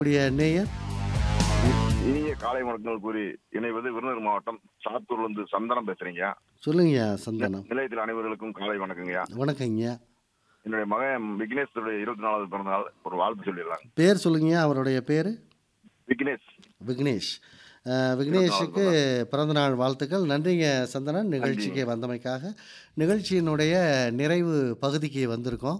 உடைய நேயர் இனிய காலை வணக்கங்கள் கூறி இணைவது விருதுநகர் மாவட்டம் சாத்தூர்லேருந்து சந்தனம் பேசுறீங்க சொல்லுங்கய்யா சந்தனம் நிலையத்தில் அனைவர்களுக்கும் காலை வணக்கங்கய்யா வணக்கங்க என்னுடைய மகன் விக்னேஷுடைய இருபத்தி நாலாவது பிறந்த நாள் ஒரு வாழ்த்து சொல்லிடலாம் பேர் சொல்லுங்கய்யா அவருடைய பேர் விக்னேஷ் விக்னேஷ் அஹ், விக்னேஷுக்கு பிறந்தநாள் வாழ்த்துக்கள் நன்றிங்க சந்தனன் நிகழ்ச்சிக்கு வந்தமைக்காக நிகழ்ச்சியினுடைய நிறைவு பகுதிக்கு வந்திருக்கோம்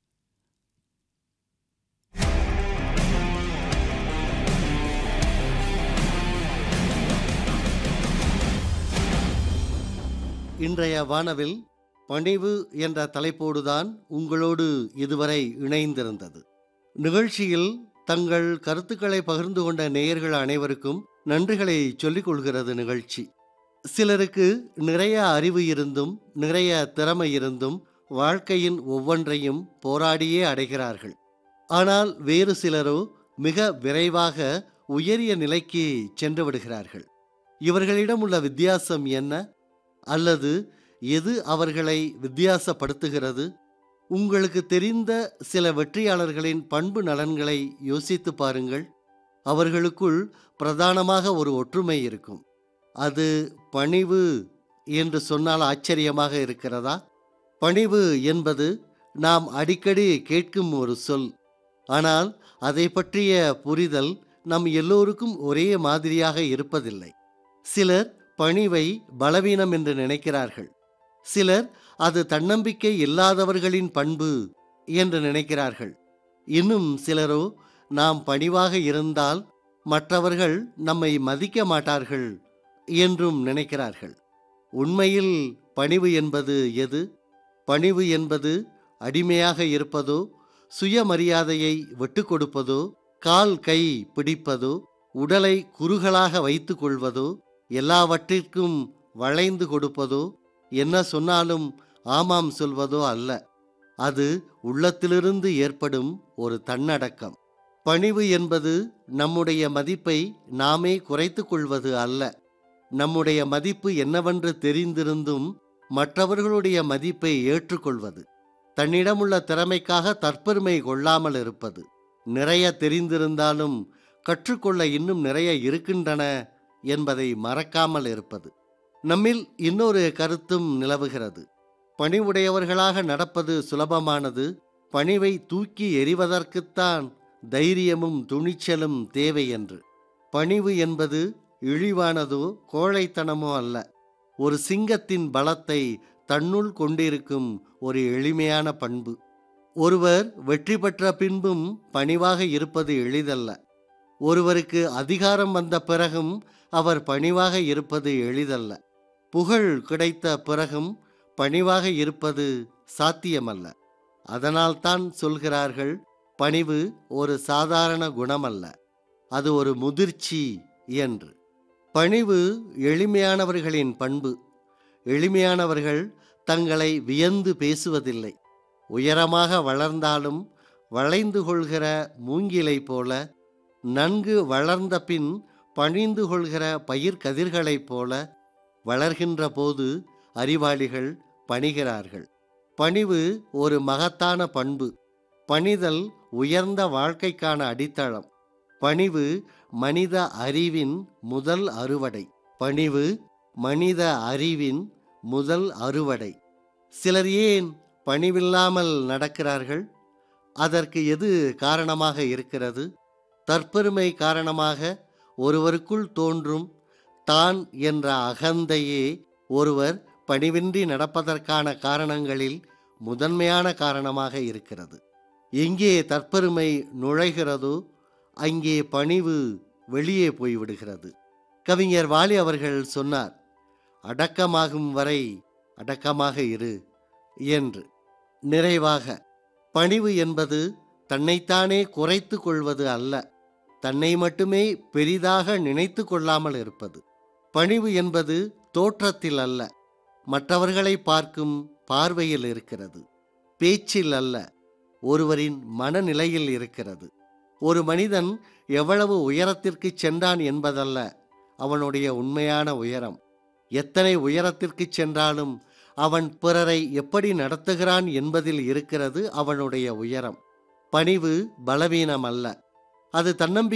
இன்றைய வானவில் பணிவு என்ற தலைப்போடுதான் உங்களோடு இதுவரை இணைந்திருந்தது நிகழ்ச்சியில் தங்கள் கருத்துக்களை பகிர்ந்து கொண்ட நேயர்கள் அனைவருக்கும் நன்றிகளை சொல்லிக் கொள்கிறது நிகழ்ச்சி சிலருக்கு நிறைய அறிவு இருந்தும் நிறைய திறமை இருந்தும் வாழ்க்கையின் ஒவ்வொன்றையும் போராடியே அடைகிறார்கள் ஆனால் வேறு சிலரோ மிக விரைவாக உயரிய நிலைக்கு சென்று விடுகிறார்கள் இவர்களிடம் உள்ள வித்தியாசம் என்ன அல்லது எது அவர்களை வித்தியாசப்படுத்துகிறது உங்களுக்கு தெரிந்த சில வெற்றியாளர்களின் பண்பு நலன்களை யோசித்து பாருங்கள் அவர்களுக்குள் பிரதானமாக ஒரு ஒற்றுமை இருக்கும் அது பணிவு என்று சொன்னால் ஆச்சரியமாக இருக்கிறதா பணிவு என்பது நாம் அடிக்கடி கேட்கும் ஒரு சொல் ஆனால் அதை பற்றிய புரிதல் நம் எல்லோருக்கும் ஒரே மாதிரியாக இருப்பதில்லை சிலர் பணிவை பலவீனம் என்று நினைக்கிறார்கள் சிலர் அது தன்னம்பிக்கை இல்லாதவர்களின் பண்பு என்று நினைக்கிறார்கள் இன்னும் சிலரோ நாம் பணிவாக இருந்தால் மற்றவர்கள் நம்மை மதிக்க மாட்டார்கள் என்றும் நினைக்கிறார்கள் உண்மையில் பணிவு என்பது எது பணிவு என்பது அடிமையாக இருப்பதோ சுயமரியாதையை விட்டு கொடுப்பதோ கால் கை பிடிப்பதோ உடலை குறுகலாக வைத்துக் கொள்வதோ எல்லாவற்றிற்கும் வளைந்து கொடுப்பதோ என்ன சொன்னாலும் ஆமாம் சொல்வதோ அல்ல அது உள்ளத்திலிருந்து ஏற்படும் ஒரு தன்னடக்கம் பணிவு என்பது நம்முடைய மதிப்பை நாமே குறைத்துக் கொள்வது அல்ல நம்முடைய மதிப்பு என்னவென்று தெரிந்திருந்தும் மற்றவர்களுடைய மதிப்பை ஏற்றுக்கொள்வது தன்னிடமுள்ள திறமைக்காக தற்பெருமை கொள்ளாமல் இருப்பது நிறைய தெரிந்திருந்தாலும் கற்றுக்கொள்ள இன்னும் நிறைய இருக்கின்றன என்பதை மறக்காமல் இருப்பது நம்மில் இன்னொரு கருத்தும் நிலவுகிறது பணிவுடையவர்களாக நடப்பது சுலபமானது பணிவை தூக்கி எறிவதற்குத்தான் தைரியமும் துணிச்சலும் தேவை என்று பணிவு என்பது இழிவானதோ கோழைத்தனமோ அல்ல ஒரு சிங்கத்தின் பலத்தை தன்னுள் கொண்டிருக்கும் ஒரு எளிமையான பண்பு ஒருவர் வெற்றி பெற்ற பின்பும் பணிவாக இருப்பது எளிதல்ல ஒருவருக்கு அதிகாரம் வந்த பிறகும் அவர் பணிவாக இருப்பது எளிதல்ல புகழ் கிடைத்த பிறகும் பணிவாக இருப்பது சாத்தியமல்ல அதனால்தான் சொல்கிறார்கள் பணிவு ஒரு சாதாரண குணமல்ல அது ஒரு முதிர்ச்சி என்று பணிவு எளிமையானவர்களின் பண்பு எளிமையானவர்கள் தங்களை வியந்து பேசுவதில்லை உயரமாக வளர்ந்தாலும் வளைந்து கொள்கிற மூங்கிலை போல நன்கு வளர்ந்த பின் பணிந்து கொள்கிற பயிர் கதிர்களைப் போல வளர்கின்ற போது அறிவாளிகள் பணிகிறார்கள் பணிவு ஒரு மகத்தான பண்பு பணிதல் உயர்ந்த வாழ்க்கைக்கான அடித்தளம் பணிவு மனித அறிவின் முதல் அறுவடை பணிவு மனித அறிவின் முதல் அறுவடை சிலர் ஏன் பணிவில்லாமல் நடக்கிறார்கள் அதற்கு எது காரணமாக இருக்கிறது தற்பெருமை காரணமாக ஒருவருக்குள் தோன்றும் தான் என்ற அகந்தையே ஒருவர் பணிவின்றி நடப்பதற்கான காரணங்களில் முதன்மையான காரணமாக இருக்கிறது எங்கே தற்பெருமை நுழைகிறதோ அங்கே பணிவு வெளியே போய்விடுகிறது கவிஞர் வாலி அவர்கள் சொன்னார் அடக்கமாகும் வரை அடக்கமாக இரு என்று நிறைவாக பணிவு என்பது தன்னைத்தானே குறைத்து கொள்வது அல்ல தன்னை மட்டுமே பெரிதாக நினைத்து கொள்ளாமல் இருப்பது பணிவு என்பது தோற்றத்தில் அல்ல மற்றவர்களை பார்க்கும் பார்வையில் இருக்கிறது பேச்சில் அல்ல ஒருவரின் மனநிலையில் இருக்கிறது ஒரு மனிதன் எவ்வளவு உயரத்திற்கு சென்றான் என்பதல்ல அவனுடைய உண்மையான உயரம் எத்தனை உயரத்திற்கு சென்றாலும் அவன் பிறரை எப்படி நடத்துகிறான் என்பதில் இருக்கிறது அவனுடைய உயரம் பணிவு பலவீனம் அல்ல அது தன்னம்பிக்கை